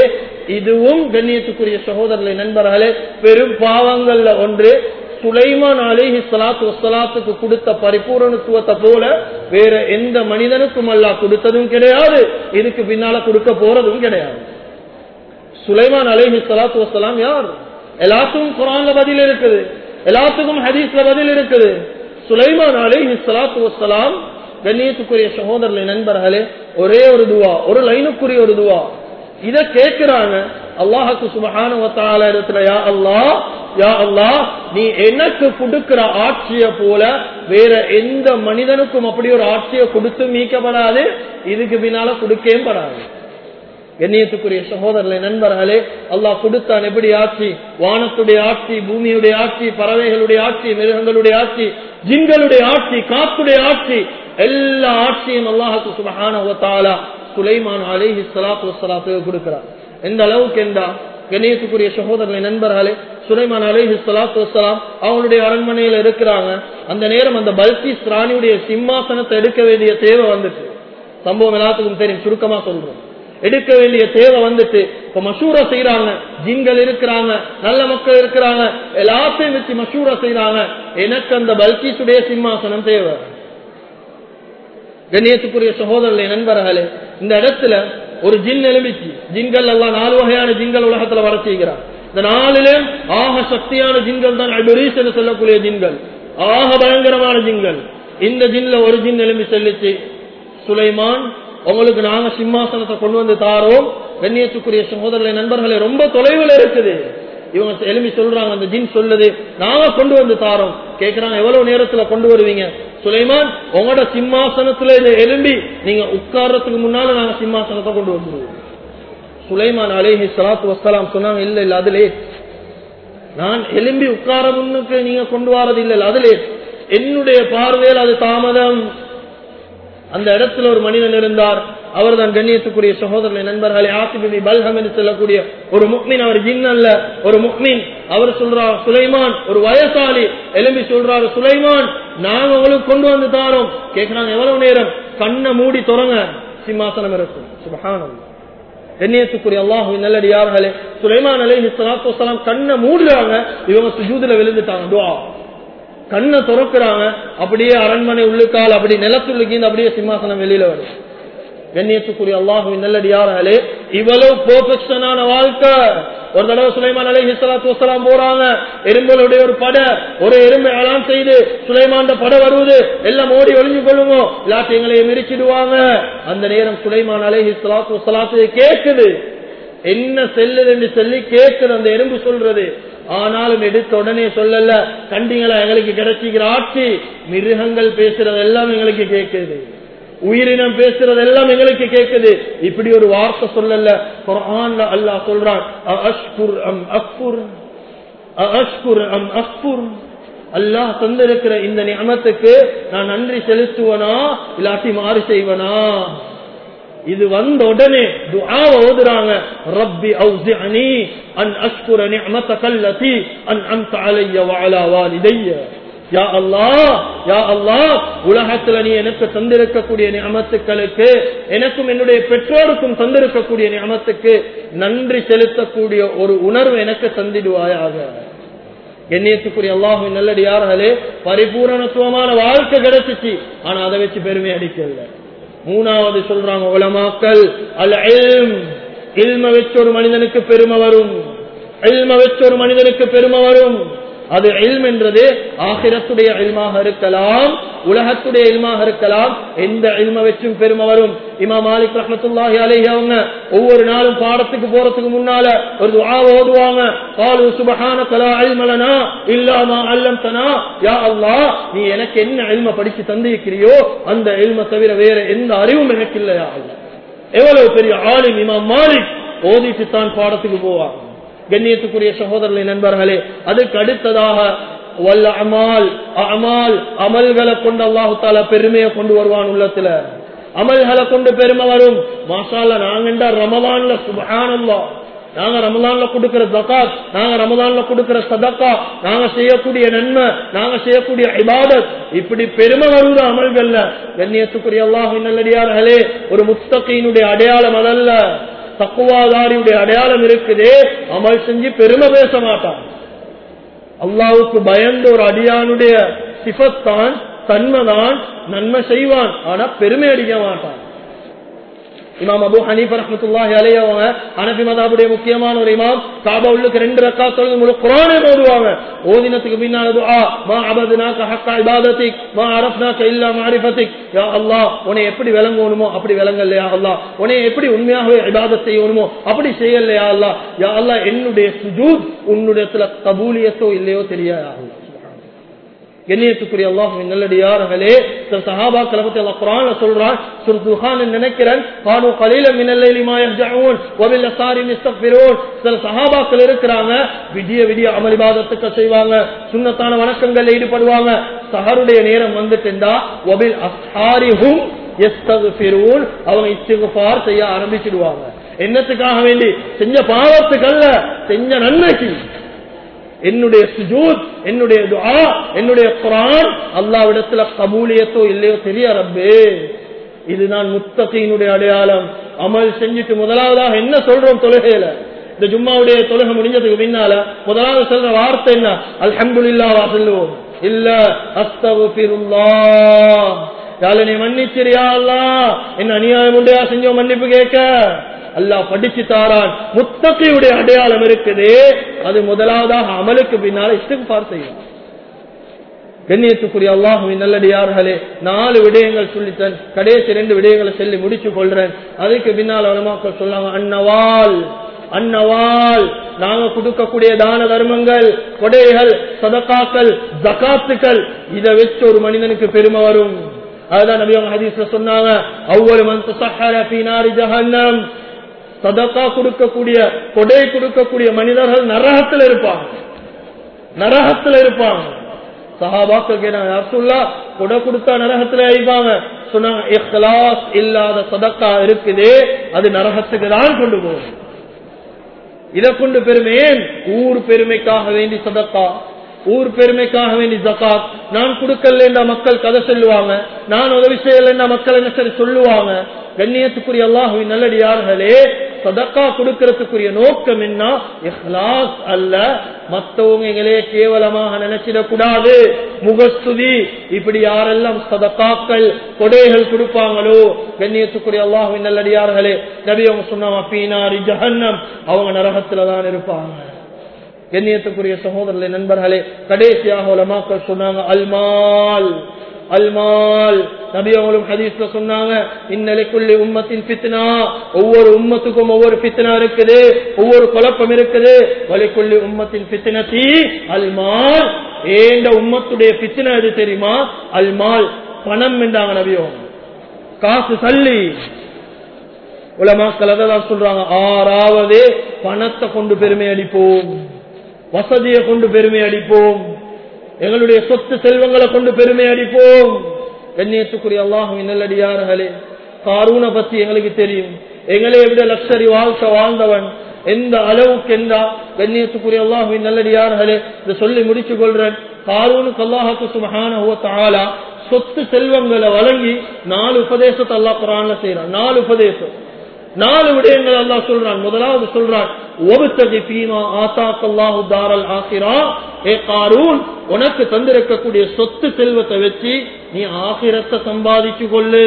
இதுவும் கண்ணியத்துக்குரிய சகோதரர்களை நண்பர்களே பெரும் பாவங்கள்ல ஒன்று சுலைமான் அலிஹி சலாத்து வசலாத்துக்கு கொடுத்த பரிபூரணத்துவத்தை போல வேற எந்த மனிதனுக்கும் அல்லா கொடுத்ததும் கிடையாது இதுக்கு பின்னால கொடுக்க போறதும் கிடையாது சுலைமான் அலிஹி சலாத்து வசலாம் யார் எல்லாத்துக்கும் குரான்ல பதில் இருக்குது எல்லாத்துக்கும் ஹதீஸ்ல பதில் இருக்குது சுலைமான் அலிஹி சலாத்து வசலாம் கண்ணியத்துக்குரிய சகோதரர்களை நண்பர்களே ஒரே ஒரு துவா ஒரு லைனுக்குரிய ஒரு துவா இத கேட்கிறாங்க அல்லாஹுக்கு சுபஹான இடத்துல யா அல்லாஹ் யா அல்லாஹ் நீ எனக்கு கொடுக்கிற ஆட்சிய போல வேற எந்த மனிதனுக்கும் அப்படி ஒரு ஆட்சியை கொடுத்து மீக்கப்படாது இதுக்கு பின்னால கொடுக்கவே படாது கண்ணியத்துக்குரிய சகோதரர்களை நண்பர்களே அல்லாஹ் கொடுத்தான் எப்படி ஆட்சி வானத்துடைய ஆட்சி பூமியுடைய ஆட்சி பறவைகளுடைய ஆட்சி மிருகங்களுடைய ஆட்சி ஜின்களுடைய ஆட்சி காத்துடைய ஆட்சி எல்லா ஆட்சியும் அல்லாஹுக்கு சுபஹான சுலைமான் அலிஹி சலாத்து வசலாத்துக்கு கொடுக்கிறார் எந்த அளவுக்கு என்றா கணேசுக்குரிய சகோதரர்களை நண்பர்களே சுலைமான் அலிஹி சலாத்து வசலாம் அவங்களுடைய அரண்மனையில இருக்கிறாங்க அந்த நேரம் அந்த பல்கிஸ் ராணியுடைய சிம்மாசனத்தை எடுக்க வேண்டிய தேவை வந்துட்டு சம்பவம் எல்லாத்துக்கும் தெரியும் சுருக்கமா சொல்றோம் எடுக்க வேண்டிய தேவை வந்துட்டு இப்ப மசூரா செய்யறாங்க ஜின்கள் இருக்கிறாங்க நல்ல மக்கள் இருக்கிறாங்க எல்லாத்தையும் வச்சு மசூரா செய்யறாங்க எனக்கு அந்த பல்கிசுடைய சிம்மாசனம் தேவை கண்ணியத்துக்குரிய சகோதரர்களே நண்பர்களே இந்த இடத்துல ஒரு ஜின் எழுமிச்சு ஜின்கள் எல்லாம் நாலு வகையான ஜின்கள் உலகத்துல வர செய்கிறார் இந்த நாலுல ஆக சக்தியான ஜின்கள் தான் அபரீஸ் என்று சொல்லக்கூடிய ஜின்கள் ஆக பயங்கரமான ஜின்கள் இந்த ஜின்ல ஒரு ஜின் எழும்பி செல்லிச்சு சுலைமான் உங்களுக்கு நாங்க சிம்மாசனத்தை கொண்டு வந்து தாரோம் கண்ணியத்துக்குரிய சகோதரர்களை நண்பர்களே ரொம்ப தொலைவில் இருக்குது இவங்க எலும்பி சொல்றாங்க அந்த ஜின் சொல்லுது நாங்க கொண்டு வந்து தாரோம் கேக்குறாங்க எவ்வளவு நேரத்துல கொண்டு வருவீங்க சுலைமான் உங்களோட சிம்மாசனத்துல இதை எலும்பி நீங்க உட்கார்றதுக்கு முன்னால நாங்க சிம்மாசனத்தை கொண்டு வந்துருவோம் சுலைமான் அலேஹி சலாத்து வசலாம் சொன்னாங்க இல்ல இல்ல அதுலே நான் எலும்பி உட்கார முன்னுக்கு நீங்க கொண்டு வரது இல்ல அதுலே என்னுடைய பார்வையில் அது தாமதம் அந்த இடத்துல ஒரு மனிதன் இருந்தார் அவர் தான் கண்ணியத்துக்குரிய சகோதரனை நண்பர்களே ஆசிபி பல்ஹம் என்று சொல்லக்கூடிய ஒரு முக்மின் அவர் ஜின் அல்ல ஒரு முக்மின் அவர் சொல்றார் சுலைமான் ஒரு வயசாளி எலும்பி சொல்றாரு சுலைமான் நாங்க உங்களுக்கு கொண்டு வந்து தாரோம் கேட்கிறாங்க எவ்வளவு நேரம் கண்ணை மூடி தொடங்க சிம்மாசனம் இருக்கும் சுபகானம் கண்ணியத்துக்குரிய அல்லாஹு நல்லடியார்களே சுலைமான் அலை சலாத்து வலாம் கண்ணை மூடுறாங்க இவங்க சுஜூதுல விழுந்துட்டாங்க துவா கண்ணை திறக்கிறாங்க அப்படியே அரண்மனை உள்ளுக்கால் அப்படி நிலத்துள்ளுக்கு அப்படியே சிம்மாசனம் வெளியில வரும் கண்ணியத்துக்குரிய அல்லாஹுவின் நல்லடியார்களே இவ்வளவு பெர்ஃபெக்ஷனான வாழ்க்கை ஒரு தடவை சுலைமான் அலை ஹிஸ்லாத்து வசலாம் போறாங்க எறும்புகளுடைய ஒரு பட ஒரு எறும்பை அலாம் செய்து சுலைமான் பட வருவது எல்லாம் ஓடி ஒளிஞ்சு கொள்ளுங்க இல்லாட்டி எங்களை மிரிச்சிடுவாங்க அந்த நேரம் சுலைமான் அலை ஹிஸ்லாத்து வசலாத்து கேட்குது என்ன செல்லுது என்று சொல்லி கேட்குது அந்த எறும்பு சொல்றது ஆனாலும் எடுத்த உடனே சொல்லல கண்டிங்களா எங்களுக்கு கிடைச்சிக்கிற ஆட்சி மிருகங்கள் பேசுறது எல்லாம் எங்களுக்கு கேட்குது உயிரினம் பேசுறது எல்லாம் எங்களுக்கு கேட்குது இப்படி ஒரு வார்த்தை சொல்லல குரான்ல அல்லாஹ் சொல்றான் அஷ்குர் அம் அக்புர் அஷ்குர் அம் அக்புர் அல்லாஹ் தந்திருக்கிற இந்த நியமத்துக்கு நான் நன்றி செலுத்துவனா இல்லாட்டி மாறு செய்வனா இது வந்த உடனே துஆவ ஓதுறாங்க ரப்பி அவுசிஅனி அன் அஷ்குர நிஅமத்தக அல்லதி அன்அம்த அலைய வஅலா வாலிதைய யா அல்லாஹ் யா அல்லாஹ் உலகத்துல நீ எனக்கு தந்திருக்கக்கூடிய நியமத்துக்களுக்கு எனக்கும் என்னுடைய பெற்றோருக்கும் தந்திருக்கக்கூடிய நியமத்துக்கு நன்றி செலுத்தக்கூடிய ஒரு உணர்வு எனக்கு தந்திடுவாயாக எண்ணியத்துக்குரிய அல்லாஹு நல்லடியார்களே பரிபூரணத்துவமான வாழ்க்கை கிடைச்சிச்சு ஆனா அதை வச்சு பெருமை அடிக்கல மூணாவது சொல்றாங்க உலமாக்கல் அல் இல்ம வச்சு ஒரு மனிதனுக்கு பெருமை வரும் இல்ம வச்சு ஒரு மனிதனுக்கு பெருமை வரும் அது இல்ம் என்றது ஆகிரத்துடைய இல்மாக இருக்கலாம் உலகத்துடைய இல்மாக இருக்கலாம் எந்த இல்ம வச்சும் பெருமை வரும் இமா மாலிக் ரஹமத்துல்லாஹி அலைஹி அவங்க ஒவ்வொரு நாளும் பாடத்துக்கு போறதுக்கு முன்னால ஒரு துஆ ஓதுவாங்க காலு சுப்ஹானக லா இல்ம லனா இல்லா மா அல்லம்தனா யா அல்லாஹ் நீ எனக்கு என்ன இல்ம படிச்சு தந்திருக்கிறியோ அந்த இல்ம தவிர வேற எந்த அறிவும் எனக்கு இல்லை யா அல்லாஹ் எவ்வளவு பெரிய ஆலிம் இமாம் மாலிக் ஓதிட்டு தான் பாடத்துக்கு போவாங்க கண்ணியத்துக்குரிய சகோதரர்களை நண்பர்களே அதுக்கு அடுத்ததாக வல்ல அமால் அமால் அமல்களை கொண்டு அல்லாஹு தாலா பெருமையை கொண்டு வருவான் உள்ளத்துல அமல்களை கொண்டு பெருமை வரும் மாசால நாங்கண்டா ரமலான்ல சுபஹானல்லா நாங்க ரமலான்ல கொடுக்கிற ஜகாத் நாங்க ரமலான்ல கொடுக்கிற சதக்கா நாங்க செய்யக்கூடிய நன்மை நாங்க செய்யக்கூடிய இபாதத் இப்படி பெருமை வருகிற அமல்கள்ல கண்ணியத்துக்குரிய அல்லாஹ் நல்லடியார்களே ஒரு முஸ்தகையினுடைய அடையாளம் அதல்ல தக்குவாதாரியுடைய அடையாளம் இருக்குதே அமல் செஞ்சு பெருமை பேச மாட்டான் அல்லாவுக்கு பயந்த ஒரு அடியானுடைய சிபத்தான் தன்மைதான் நன்மை செய்வான் ஆனா பெருமை அடிக்க மாட்டான் இமாம் அபு ஹனீஃப் ரஹமத்துல்லாஹி அலைஹி அவங்க ஹனஃபி மதாபுடைய முக்கியமான ஒரு இமாம் காபா உள்ளுக்கு ரெண்டு ரக்கா தொழுது முழு குர்ஆனே ஓதுவாங்க ஓதினத்துக்கு பின்னால துஆ மா அபதுனாக ஹக்க இபாதத்திக் மா அரஃப்னாக இல்லா மாரிஃபத்திக் யா அல்லாஹ் உன்னை எப்படி விளங்கணுமோ அப்படி விளங்கலையா அல்லாஹ் உன்னை எப்படி உண்மையாகவே இபாதத் செய்யணுமோ அப்படி செய்யலையா அல்லாஹ் யா அல்லாஹ் என்னுடைய சுஜூத் உன்னுடைய கபூலியத்தோ இல்லையோ தெரியாது அல்லாஹ் கண்ணியத்துக்குரிய அல்லாஹுவின் நல்லடியார்களே சில சஹாபாக்களை பத்தி அல்லாஹ் குர்ஆன்ல சொல்றான் சுர்துஹான் நினைக்கிறேன் கானு கலீல மினல்லைலி மா யஹ்ஜஊன் வபில் அஸாரி இஸ்தக்பிரூன் சில சஹாபாக்கள் இருக்கிறாங்க விடிய விடிய அமல் இபாதத்துக்கு செய்வாங்க சுன்னத்தான வணக்கங்கள்ல ஈடுபடுவாங்க சஹருடைய நேரம் வந்துட்டுண்டா வபில் அஸ்ஹாரிஹும் யஸ்தக்பிரூன் அவங்க இஸ்திக்ஃபார் செய்ய ஆரம்பிச்சிடுவாங்க என்னத்துக்காக வேண்டி செஞ்ச பாவத்துக்கல்ல செஞ்ச நன்மைக்கு என்னுடைய சுஜூத் என்னுடைய துஆ என்னுடைய குரான் அல்லாவிடத்துல கபூலியத்தோ இல்லையோ தெரிய ரப்பே இதுதான் முத்தகையினுடைய அடையாளம் அமல் செஞ்சுட்டு முதலாவதாக என்ன சொல்றோம் தொழுகையில இந்த ஜும்மாவுடைய தொழுகை முடிஞ்சதுக்கு பின்னால முதலாவது சொல்ற வார்த்தை என்ன அல்ஹம்துலில்லாஹ் சொல்லுவோம் இல்ல அஸ்தகுஃபிருல்லாஹ் யால நீ மன்னிச்சிரியா அல்லாஹ் என்ன அநியாயம் உண்டையா செஞ்சோம் மன்னிப்பு கேட்க அல்லாஹ் படிச்சு தாரான் முத்தகையுடைய அடையாளம் இருக்குது அது முதலாவதாக அமலுக்கு பின்னால இஸ்திக்பார் செய்யும் கண்ணியத்துக்குரிய அல்லாஹுவின் நல்லடியார்களே நாலு விடயங்கள் சொல்லித்தன் கடைசி ரெண்டு விடயங்களை சொல்லி முடிச்சு கொள்றேன் அதுக்கு பின்னால் உலமாக்கள் சொல்லாங்க அன்னவால் அன்னவால் நாங்க கொடுக்கக்கூடிய தான தர்மங்கள் கொடைகள் சதக்காக்கள் ஜகாத்துக்கள் இதை வச்சு ஒரு மனிதனுக்கு பெருமை வரும் அதுதான் நபி அவங்க ஹதீஸ்ல சொன்னாங்க அவ்வளவு மன் தசஹர ஃபீ நாரி ஜஹன்னம் சதக்கா கொடுக்கக்கூடிய கொடை கொடுக்கக்கூடிய மனிதர்கள் நரகத்தில் இருப்பாங்க நரகத்தில் இருப்பாங்க சஹாபாக்கள் கேட்டாங்க அப்துல்லா கொடை கொடுத்தா நரகத்துல இருப்பாங்க சொன்னாங்க இஹ்லாஸ் இல்லாத சதக்கா இருக்குதே அது நரகத்துக்கு தான் கொண்டு போகும் இதை கொண்டு பெருமையேன் ஊர் பெருமைக்காக வேண்டி சதக்கா ஊர் பெருமைக்காக வேண்டி ஜகாத் நான் கொடுக்கல மக்கள் கதை சொல்லுவாங்க நான் உதவி செய்யல மக்கள் என்ன சரி சொல்லுவாங்க கண்ணியத்துக்குரிய அல்லாஹுவின் நல்லடியார்களே சதக்கா கொடுக்கறதுக்குரிய நோக்கம் என்ன இஹ்லாஸ் அல்ல மத்தவங்க எங்களே கேவலமாக நினைச்சிடக்கூடாது முகஸ்துதி இப்படி யாரெல்லாம் சதக்காக்கள் கொடைகள் கொடுப்பாங்களோ கண்ணியத்துக்குரிய அல்லாஹுவின் நல்லடியார்களே நபி அவங்க சொன்னாங்க பீனாரி ஜஹன்னம் அவங்க நரகத்துல தான் இருப்பாங்க கண்ணியத்துக்குரிய சகோதரர்களே நண்பர்களே கடைசியாக உலமாக்கள் சொன்னாங்க அல்மால் அல்மால் நபி அவங்களும் ஹதீஸ்ல சொன்னாங்க இன்னலைக்குள்ளி உம்மத்தின் பித்னா ஒவ்வொரு உம்மத்துக்கும் ஒவ்வொரு பித்னா இருக்குது ஒவ்வொரு குழப்பம் இருக்குது வலிக்குள்ளி உம்மத்தின் பித்னத்தி அல்மால் ஏண்ட உம்மத்துடைய பித்னா எது தெரியுமா அல்மால் பணம் என்றாங்க நபி அவங்க காசு சல்லி உலமாக்கள் அதான் சொல்றாங்க ஆறாவது பணத்தை கொண்டு பெருமை அடிப்போம் வசதியை கொண்டு பெருமை அடிப்போம் எங்களுடைய சொத்து செல்வங்களை கொண்டு பெருமை அடிப்போம் கண்ணியத்துக்குரிய அல்லாஹும் நல்லடியார்களே காரூனை பத்தி எங்களுக்கு தெரியும் எங்களை விட லக்ஷரி வாழ்க்கை வாழ்ந்தவன் எந்த அளவுக்கு என்றா கண்ணியத்துக்குரிய அல்லாஹுவின் நல்லடியார்களே இதை சொல்லி முடிச்சு கொள்றேன் காரூனுக்கு அல்லாஹுக்கு சுமகான சொத்து செல்வங்களை வழங்கி நாலு உபதேசத்தை அல்லா குரான்ல செய்யறான் நாலு உபதேசம் நாலு விடயங்கள் அல்லாஹ் சொல்றான் முதலாவது சொல்றான் ஒபுத்தகி பீமா ஆசாக்கல்லாஹு தாரல் ஆசிரா ஏ காரூன் உனக்கு தந்திருக்கக்கூடிய சொத்து செல்வத்தை வச்சு நீ ஆகிரத்தை சம்பாதிச்சு கொள்ளு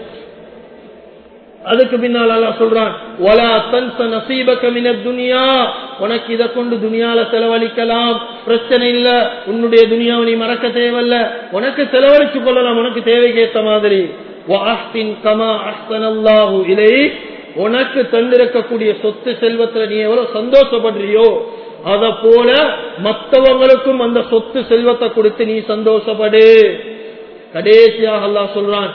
அதுக்கு பின்னால் அல்லாஹ் சொல்றான் ஒலா தன்ச நசீபக மின துனியா உனக்கு இதை கொண்டு துனியால செலவழிக்கலாம் பிரச்சனை இல்ல உன்னுடைய துனியாவை நீ மறக்க தேவையில்ல உனக்கு செலவழிச்சு கொள்ளலாம் உனக்கு தேவைக்கு ஏத்த மாதிரி கமா அஹ்சனல்லாஹு இலை உனக்கு தந்திருக்கக்கூடிய சொத்து செல்வத்துல நீ எவ்வளவு சந்தோஷப்படுறியோ அத போல மற்றவங்களுக்கும் அந்த சொத்து செல்வத்தை கொடுத்து நீ சந்தோஷப்படு கடைசியாக அல்லா சொல்றான்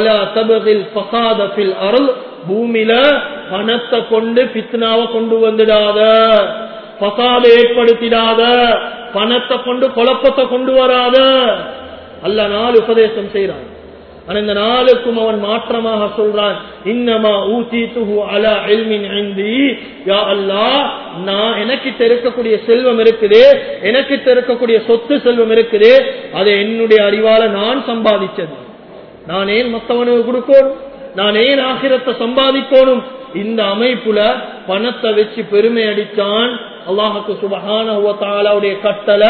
அருள் பூமியில பணத்தை கொண்டு பித்னாவை கொண்டு வந்துடாத பசாதை ஏற்படுத்திடாத பணத்தை கொண்டு குழப்பத்தை கொண்டு வராத அல்ல நாலு உபதேசம் செய்யறான் ஆனா இந்த நாளுக்கும் அவன் மாற்றமாக சொல்றான் இன்னமா ஊத்தி துஹு அலா எல்மின் ஐந்தி யா அல்லா நான் எனக்கு இருக்கக்கூடிய செல்வம் இருக்குது எனக்கு இருக்கக்கூடிய சொத்து செல்வம் இருக்குது அதை என்னுடைய அறிவால நான் சம்பாதிச்சது நான் ஏன் மற்றவனுக்கு கொடுக்கணும் நான் ஏன் ஆகிரத்தை சம்பாதிக்கணும் இந்த அமைப்புல பணத்தை வச்சு பெருமை அடித்தான் அல்லாஹுக்கு சுபஹானுடைய கட்டளை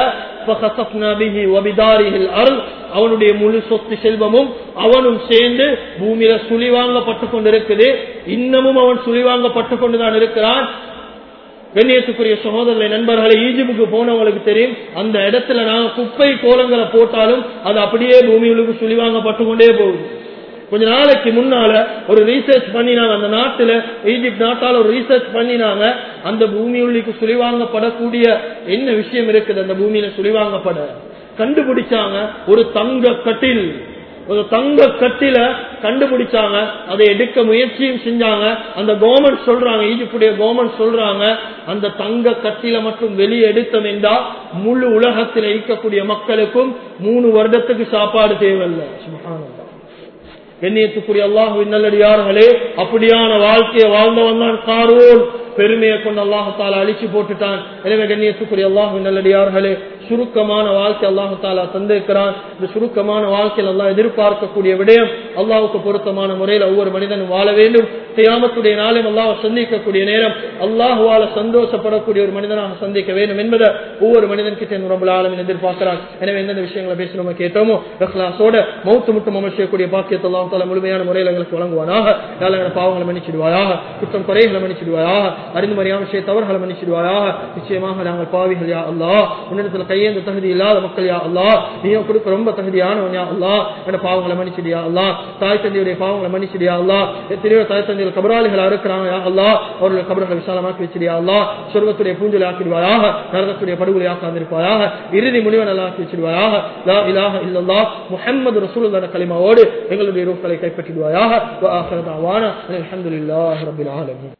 அவனுடைய முழு சொத்து செல்வமும் அவனும் சேர்ந்து பூமியில சுழிவாங்கப்பட்டு கொண்டிருக்குது இன்னமும் அவன் சுழிவாங்கப்பட்டு கொண்டுதான் இருக்கிறான் கண்ணியத்துக்குரிய சகோதரர்களை நண்பர்களை ஈஜிப்டுக்கு போனவங்களுக்கு தெரியும் அந்த இடத்துல நாங்க குப்பை கோலங்களை போட்டாலும் அது அப்படியே பூமிகளுக்கு சுழிவாங்கப்பட்டு கொண்டே போகுது கொஞ்ச நாளைக்கு முன்னால ஒரு ரீசர்ச் பண்ணினாங்க அந்த நாட்டுல ஈஜிப்ட் நாட்டால ஒரு ரீசர்ச் பண்ணினாங்க அந்த பூமியுள்ளிக்கு சுழிவாங்கப்படக்கூடிய என்ன விஷயம் இருக்குது அந்த பூமியில சுழிவாங்கப்பட கண்டுபிடிச்சாங்க ஒரு தங்க கட்டில் ஒரு தங்க கட்டில கண்டுபிடிச்சாங்க அதை எடுக்க முயற்சியும் செஞ்சாங்க அந்த கவர்மெண்ட் சொல்றாங்க ஈஜிப்டுடைய கவர்மெண்ட் சொல்றாங்க அந்த தங்க கட்டில மட்டும் வெளியே எடுத்தோம் என்றா முழு உலகத்தில் இருக்கக்கூடிய மக்களுக்கும் மூணு வருடத்துக்கு சாப்பாடு தேவையில்லை சுபஹானல்லாஹ் கண்ணியத்துக்குரிய அல்லாஹுவின் நல்லடியார்களே அப்படியான வாழ்க்கையை வாழ்ந்தவன் தான் காரோன் பெருமையை கொண்டு அல்லாஹால அழிச்சு போட்டுட்டான் எனவே கண்ணியத்துக்குரிய அல்லாஹுவின் நல்லடியார்களே சுருக்கமான வாழ்க்கை அல்லாஹு தாலா தந்திருக்கிறான் இந்த சுருக்கமான வாழ்க்கையில் அல்லாஹ் எதிர்பார்க்கக்கூடிய விடயம் அல்லாஹுக்கு பொருத்தமான முறையில் ஒவ்வொரு மனிதனும் வாழ வேண்டும் தியாமத்துடைய நாளும் அல்லாஹ் சந்திக்கக்கூடிய நேரம் அல்லாஹுவால சந்தோஷப்படக்கூடிய ஒரு மனிதனாக சந்திக்க வேண்டும் என்பதை ஒவ்வொரு மனிதன் கிட்ட ரொம்ப ஆளும் எதிர்பார்க்கிறான் எனவே எந்தெந்த விஷயங்களை பேசி நம்ம கேட்டோமோ ரஹ்லாசோட மௌத்து முட்டும் அமைச்சக்கூடிய பாக்கியத்தை அல்லாஹ் தாலா முழுமையான முறையில் எங்களுக்கு வழங்குவானாக எங்களை பாவங்களை மன்னிச்சிடுவாயாக குற்றம் குறைகளை மன்னிச்சிடுவாயாக அறிந்து மறியாம செய்ய தவறுகளை மன்னிச்சிடுவாயாக நிச்சயமாக நாங்கள் பாவிகள் யா அல்லா உன்னிடத்துல கையேந்த தகுதி இல்லாத மக்கள் யா அல்லா நீயும் கொடுக்க ரொம்ப தகுதியானவன் யா அல்லா என் பாவங்களை மன்னிச்சிடியா அல்லா தாய் தந்தையுடைய பாவங்களை மன்னிச்சிடியா அல்லா எத்தனையோ தாய் தந்தையில் கபராளிகள் இருக்கிறாங்க யா அல்லா அவர்கள் கபரங்களை விசாலமாக்கி வச்சிடியா அல்லா சொர்வத்துடைய பூஞ்சலை ஆக்கிடுவாயாக நரகத்துடைய படுகொலை ஆக்காந்திருப்பாயாக இறுதி முடிவை நல்லா ஆக்கி வச்சிடுவாயாக லா இலாஹ இல்லல்லா முஹம்மது ரசூலுல்லாஹ் கலிமாவோடு எங்களுடைய ரூப்களை கைப்பற்றிடுவாயாக வ ஆஹிரு தஅவானா அல்ஹம்துலில்லாஹி ரப்பில் ஆலமீன்